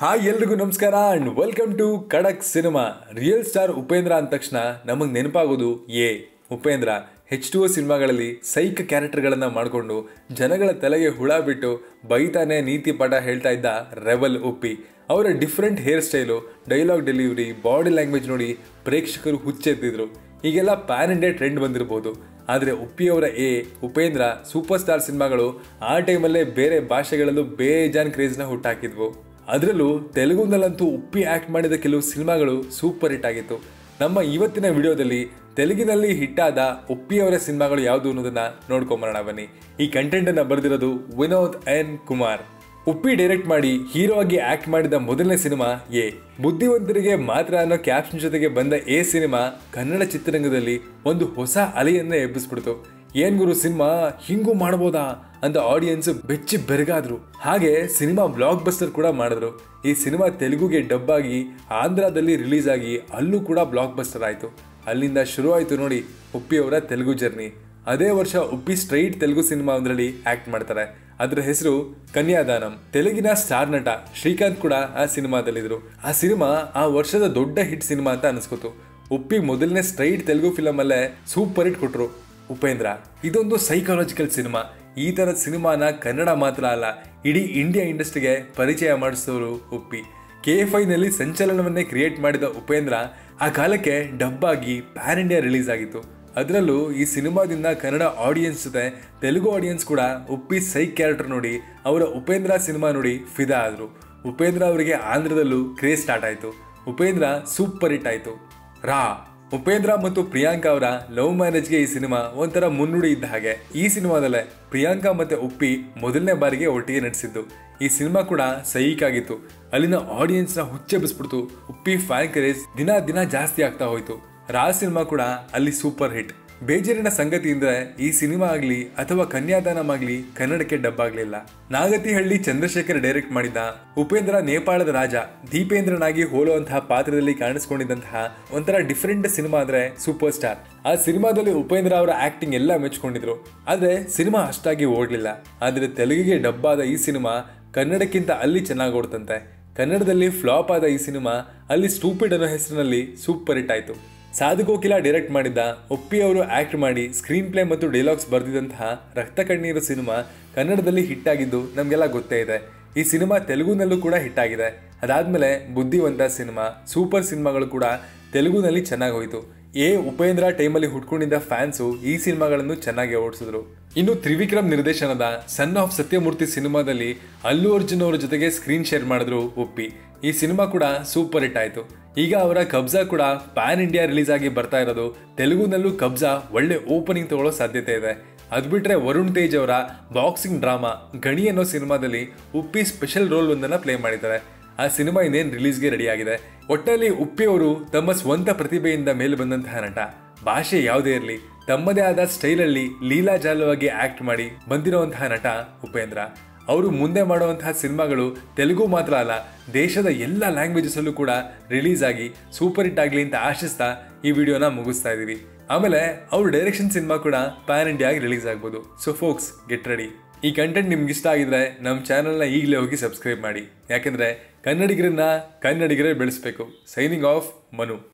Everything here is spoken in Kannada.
ಹಾಯ್ ಎಲ್ರಿಗೂ ನಮಸ್ಕಾರ ಅಂಡ್ ವೆಲ್ಕಮ್ ಟು ಖಡಕ್ ಸಿನಿಮಾ ರಿಯಲ್ ಸ್ಟಾರ್ ಉಪೇಂದ್ರ ಅಂದ ತಕ್ಷಣ ನಮಗೆ ನೆನಪಾಗೋದು ಎ ಉಪೇಂದ್ರ ಹೆಚ್ ಟು ಸಿನಿಮಾಗಳಲ್ಲಿ ಸೈಕ್ ಕ್ಯಾರೆಕ್ಟರ್ಗಳನ್ನು ಮಾಡಿಕೊಂಡು ಜನಗಳ ತಲೆಗೆ ಹುಳ ಬಿಟ್ಟು ಬೈತಾನೆ ನೀತಿ ಪಾಠ ಹೇಳ್ತಾ ಇದ್ದ ರೆಬಲ್ ಉಪ್ಪಿ ಅವರ different hair style dialogue delivery body language ನೋಡಿ ಪ್ರೇಕ್ಷಕರು ಹುಚ್ಚೆತ್ತಿದ್ರು ಈಗೆಲ್ಲ ಪ್ಯಾನ್ ಇಂಡಿಯಾ ಟ್ರೆಂಡ್ ಬಂದಿರಬಹುದು ಆದರೆ ಉಪ್ಪಿಯವರ ಎ ಉಪೇಂದ್ರ ಸೂಪರ್ ಸ್ಟಾರ್ ಸಿನಿಮಾಗಳು ಆ ಟೈಮಲ್ಲೇ ಬೇರೆ ಭಾಷೆಗಳಲ್ಲೂ ಬೇಜಾನ್ ಕ್ರೇಜ್ನ ಹುಟ್ಟಾಕಿದ್ವು ಅದರಲ್ಲೂ ತೆಲುಗುನಲ್ಲಂತೂ ಉಪ್ಪಿ ಆಕ್ಟ್ ಮಾಡಿದ ಕೆಲವು ಸಿನಿಮಾಗಳು ಸೂಪರ್ ಹಿಟ್ ಆಗಿತ್ತು ನಮ್ಮ ಇವತ್ತಿನ ವಿಡಿಯೋದಲ್ಲಿ ತೆಲುಗಿನಲ್ಲಿ ಹಿಟ್ಟಾದ ಉಪ್ಪಿಯವರ ಸಿನಿಮಾಗಳು ಯಾವುದು ಅನ್ನೋದನ್ನ ನೋಡ್ಕೊಂಬರೋಣ ಬನ್ನಿ ಈ ಕಂಟೆಂಟ್ ಅನ್ನ ಬರೆದಿರೋದು ವಿನೋದ್ ಎನ್ ಕುಮಾರ್ ಉಪ್ಪಿ ಡೈರೆಕ್ಟ್ ಮಾಡಿ ಹೀರೋ ಆಗಿ ಆಕ್ಟ್ ಮಾಡಿದ ಮೊದಲನೇ ಸಿನಿಮಾ ಎ ಬುದ್ಧಿವಂತರಿಗೆ ಮಾತ್ರ ಅನ್ನೋ ಕ್ಯಾಪ್ಷನ್ ಜೊತೆಗೆ ಬಂದ ಎ ಸಿನಿಮಾ ಕನ್ನಡ ಚಿತ್ರರಂಗದಲ್ಲಿ ಒಂದು ಹೊಸ ಅಲೆಯನ್ನೇ ಎಬ್ಬಿಸ್ಬಿಡ್ತು ಏನ್ ಗುರು ಸಿನಿಮಾ ಹಿಂಗೂ ಮಾಡ್ಬೋದಾ ಅಂತ ಆಡಿಯನ್ಸ್ ಬೆಚ್ಚಿ ಬೆರಗಾದ್ರು ಹಾಗೆ ಸಿನಿಮಾ ಬ್ಲಾಕ್ ಬಸ್ಟರ್ ಕೂಡ ಮಾಡಿದ್ರು ಈ ಸಿನಿಮಾ ತೆಲುಗುಗೆ ಡಬ್ ಆಗಿ ಆಂಧ್ರದಲ್ಲಿ ರಿಲೀಸ್ ಆಗಿ ಅಲ್ಲೂ ಕೂಡ ಬ್ಲಾಕ್ ಬಸ್ಟರ್ ಆಯ್ತು ಅಲ್ಲಿಂದ ಶುರು ಆಯ್ತು ನೋಡಿ ಉಪ್ಪಿ ಅವರ ತೆಲುಗು ಜರ್ನಿ ಅದೇ ವರ್ಷ ಉಪ್ಪಿ ಸ್ಟ್ರೈಟ್ ತೆಲುಗು ಸಿನಿಮಾ ಒಂದರಲ್ಲಿ ಆಕ್ಟ್ ಮಾಡ್ತಾರೆ ಅದರ ಹೆಸರು ಕನ್ಯಾದಾನಂ ತೆಲುಗಿನ ಸ್ಟಾರ್ ನಟ ಶ್ರೀಕಾಂತ್ ಕೂಡ ಆ ಸಿನಿಮಾದಲ್ಲಿದ್ರು ಆ ಸಿನಿಮಾ ಆ ವರ್ಷದ ದೊಡ್ಡ ಹಿಟ್ ಸಿನಿಮಾ ಅಂತ ಅನಿಸ್ಕೊತು ಉಪ್ಪಿ ಮೊದಲನೇ ಸ್ಟ್ರೈಟ್ ತೆಲುಗು ಫಿಲಮ್ ಅಲ್ಲೇ ಸೂಪರ್ ಹಿಟ್ ಕೊಟ್ರು ಉಪೇಂದ್ರ ಇದೊಂದು ಸೈಕಾಲಜಿಕಲ್ ಸಿನಿಮಾ ಈ ತರದ ಸಿನಿಮಾನ ಕನ್ನಡ ಮಾತ್ರ ಅಲ್ಲ ಇಡೀ ಇಂಡಿಯಾ ಇಂಡಸ್ಟ್ರಿಗೆ ಪರಿಚಯ ಮಾಡಿಸಿದವರು ಉಪ್ಪಿ ಕೆ ಎಫ್ ಐನಲ್ಲಿ ಸಂಚಲನವನ್ನೇ ಕ್ರಿಯೇಟ್ ಮಾಡಿದ ಉಪೇಂದ್ರ ಆ ಕಾಲಕ್ಕೆ ಡಬ್ ಆಗಿ ಪ್ಯಾನ್ ಇಂಡಿಯಾ ರಿಲೀಸ್ ಆಗಿತ್ತು ಅದರಲ್ಲೂ ಈ ಸಿನಿಮಾದಿಂದ ಕನ್ನಡ ಆಡಿಯನ್ಸ್ ಜೊತೆ ತೆಲುಗು ಆಡಿಯನ್ಸ್ ಕೂಡ ಉಪ್ಪಿ ಸೈಕ್ ಕ್ಯಾರೆಕ್ಟರ್ ನೋಡಿ ಅವರ ಉಪೇಂದ್ರ ಸಿನಿಮಾ ನೋಡಿ ಫಿದಾ ಆದರು ಉಪೇಂದ್ರ ಅವರಿಗೆ ಆಂಧ್ರದಲ್ಲೂ ಕ್ರೇಜ್ ಸ್ಟಾರ್ಟ್ ಆಯಿತು ಉಪೇಂದ್ರ ಸೂಪರ್ ಹಿಟ್ ಆಯಿತು ರಾ ಉಪೇಂದ್ರ ಮತ್ತು ಪ್ರಿಯಾಂಕಾ ಅವರ ಲವ್ ಮ್ಯಾರೇಜ್ಗೆ ಈ ಸಿನಿಮಾ ಒಂಥರ ಮುನ್ನುಡಿ ಇದ್ದ ಹಾಗೆ ಈ ಸಿನಿಮಾದಲ್ಲೇ ಪ್ರಿಯಾಂಕಾ ಮತ್ತೆ ಉಪ್ಪಿ ಮೊದಲನೇ ಬಾರಿಗೆ ಒಟ್ಟಿಗೆ ನಟಿಸಿದ್ದು ಈ ಸಿನಿಮಾ ಕೂಡ ಸೈಕ್ ಆಗಿತ್ತು ಅಲ್ಲಿನ ಆಡಿಯನ್ಸ್ನ ಹುಚ್ಚೆಬ್ಬಿಸ್ಬಿಡ್ತು ಉಪ್ಪಿ ಫ್ಯಾನ್ ಕ್ರೇಜ್ ದಿನ ದಿನ ಜಾಸ್ತಿ ಆಗ್ತಾ ಹೋಯ್ತು ರಾ ಸಿನಿಮಾ ಕೂಡ ಅಲ್ಲಿ ಸೂಪರ್ ಹಿಟ್ ಬೇಜಾರಿನ ಸಂಗತಿ ಅಂದ್ರೆ ಈ ಸಿನಿಮಾ ಆಗ್ಲಿ ಅಥವಾ ಕನ್ಯಾದಾನಂ ಆಗ್ಲಿ ಕನ್ನಡಕ್ಕೆ ಡಬ್ ಆಗ್ಲಿಲ್ಲ ನಾಗತಿಹಳ್ಳಿ ಚಂದ್ರಶೇಖರ್ ಡೈರೆಕ್ಟ್ ಮಾಡಿದ ಉಪೇಂದ್ರ ನೇಪಾಳದ ರಾಜ ದೀಪೇಂದ್ರನಾಗಿ ಹೋಲುವಂತಹ ಪಾತ್ರದಲ್ಲಿ ಕಾಣಿಸ್ಕೊಂಡಿದ್ದಂತಹ ಒಂಥರ ಡಿಫ್ರೆಂಟ್ ಸಿನಿಮಾ ಅಂದ್ರೆ ಸೂಪರ್ ಸ್ಟಾರ್ ಆ ಸಿನಿಮಾದಲ್ಲಿ ಉಪೇಂದ್ರ ಅವರ ಆಕ್ಟಿಂಗ್ ಎಲ್ಲ ಮೆಚ್ಕೊಂಡಿದ್ರು ಆದ್ರೆ ಸಿನಿಮಾ ಅಷ್ಟಾಗಿ ಓಡ್ಲಿಲ್ಲ ಆದ್ರೆ ತೆಲುಗಿಗೆ ಡಬ್ ಆದ ಈ ಸಿನಿಮಾ ಕನ್ನಡಕ್ಕಿಂತ ಅಲ್ಲಿ ಚೆನ್ನಾಗಿ ಓಡ್ತಂತೆ ಕನ್ನಡದಲ್ಲಿ ಫ್ಲಾಪ್ ಆದ ಈ ಸಿನಿಮಾ ಅಲ್ಲಿ ಸ್ಟೂಪಿಡ್ ಅನ್ನೋ ಹೆಸರಿನಲ್ಲಿ ಸೂಪರ್ ಹಿಟ್ ಆಯ್ತು ಸಾಧುಗೋಕಿಲ ಡೈರೆಕ್ಟ್ ಮಾಡಿದ್ದ ಒಪ್ಪಿ ಅವರು ಆಕ್ಟ್ ಮಾಡಿ ಸ್ಕ್ರೀನ್ ಪ್ಲೇ ಮತ್ತು ಡೈಲಾಗ್ಸ್ ಬರೆದಿದ್ದಂತಹ ರಕ್ತ ಕಣ್ಣೀರು ಸಿನಿಮಾ ಕನ್ನಡದಲ್ಲಿ ಹಿಟ್ ಆಗಿದ್ದು ನಮಗೆಲ್ಲ ಗೊತ್ತೇ ಇದೆ ಈ ಸಿನಿಮಾ ತೆಲುಗುನಲ್ಲೂ ಕೂಡ ಹಿಟ್ ಆಗಿದೆ ಅದಾದ್ಮೇಲೆ ಬುದ್ಧಿವಂತ ಸಿನಿಮಾ ಸೂಪರ್ ಸಿನಿಮಾಗಳು ಕೂಡ ತೆಲುಗುನಲ್ಲಿ ಚೆನ್ನಾಗಿ ಹೋಯಿತು ಎ ಉಪೇಂದ್ರ ಟೈಮಲ್ಲಿ ಹುಟ್ಕೊಂಡಿದ್ದ ಫ್ಯಾನ್ಸು ಈ ಸಿನಿಮಾಗಳನ್ನು ಚೆನ್ನಾಗಿ ಓಡಿಸಿದ್ರು ಇನ್ನು ತ್ರಿವಿಕ್ರಮ್ ನಿರ್ದೇಶನದ ಸನ್ ಆಫ್ ಸತ್ಯಮೂರ್ತಿ ಸಿನಿಮಾದಲ್ಲಿ ಅಲ್ಲು ಅರ್ಜುನ್ ಅವರ ಜೊತೆಗೆ ಸ್ಕ್ರೀನ್ ಶೇರ್ ಮಾಡಿದ್ರು ಉಪ್ಪಿ ಈ ಸಿನಿಮಾ ಕೂಡ ಸೂಪರ್ ಹಿಟ್ ಆಯಿತು ಈಗ ಅವರ ಕಬ್ಜಾ ಕೂಡ ಪ್ಯಾನ್ ಇಂಡಿಯಾ ರಿಲೀಸ್ ಆಗಿ ಬರ್ತಾ ಇರೋದು ತೆಲುಗುನಲ್ಲೂ ಕಬ್ಜಾ ಒಳ್ಳೆ ಓಪನಿಂಗ್ ತಗೊಳ್ಳೋ ಸಾಧ್ಯತೆ ಇದೆ ಅದು ಬಿಟ್ರೆ ವರುಣ್ ತೇಜ್ ಅವರ ಬಾಕ್ಸಿಂಗ್ ಡ್ರಾಮಾ ಗಣಿ ಅನ್ನೋ ಸಿನಿಮಾದಲ್ಲಿ ಉಪ್ಪಿ ಸ್ಪೆಷಲ್ ರೋಲ್ ಒಂದನ್ನು ಪ್ಲೇ ಮಾಡಿದ್ದಾರೆ ಆ ಸಿನಿಮಾ ಇನ್ನೇನು ರಿಲೀಸ್ಗೆ ರೆಡಿ ಆಗಿದೆ ಒಟ್ಟಲ್ಲಿ ಉಪ್ಪಿ ಅವರು ತಮ್ಮ ಸ್ವಂತ ಪ್ರತಿಭೆಯಿಂದ ಮೇಲೆ ಬಂದಂತಹ ನಟ ಭಾಷೆ ಯಾವುದೇ ಇರಲಿ ತಮ್ಮದೇ ಆದ ಸ್ಟೈಲಲ್ಲಿ ಲೀಲಾಜಾಲವಾಗಿ ಆಕ್ಟ್ ಮಾಡಿ ಬಂದಿರುವಂತಹ ನಟ ಉಪೇಂದ್ರ ಅವರು ಮುಂದೆ ಮಾಡುವಂತಹ ಸಿನಿಮಾಗಳು ತೆಲುಗು ಮಾತ್ರ ಅಲ್ಲ ದೇಶದ ಎಲ್ಲ ಲ್ಯಾಂಗ್ವೇಜಸ್ ಅಲ್ಲೂ ಕೂಡ ರಿಲೀಸ್ ಆಗಿ ಸೂಪರ್ ಹಿಟ್ ಆಗಲಿ ಅಂತ ಆಶಿಸ್ತಾ ಈ ವಿಡಿಯೋನ ಮುಗಿಸ್ತಾ ಇದೀವಿ ಆಮೇಲೆ ಅವ್ರ ಡೈರೆಕ್ಷನ್ ಸಿನಿಮಾ ಕೂಡ ಪ್ಯಾನ್ ಇಂಡಿಯಾ ರಿಲೀಸ್ ಆಗ್ಬೋದು ಸೊ ಫೋಕ್ಸ್ ಗೆಟ್ ರೆಡಿ ಈ ಕಂಟೆಂಟ್ ನಿಮ್ಗೆ ಇಷ್ಟ ಆಗಿದ್ರೆ ನಮ್ಮ ಚಾನಲ್ನ ಈಗಲೇ ಹೋಗಿ ಸಬ್ಸ್ಕ್ರೈಬ್ ಮಾಡಿ ಯಾಕೆಂದ್ರೆ ಕನ್ನಡಿಗರನ್ನ ಕನ್ನಡಿಗರೇ ಬೆಳೆಸಬೇಕು ಸೈನಿಂಗ್ ಆಫ್ ಮನು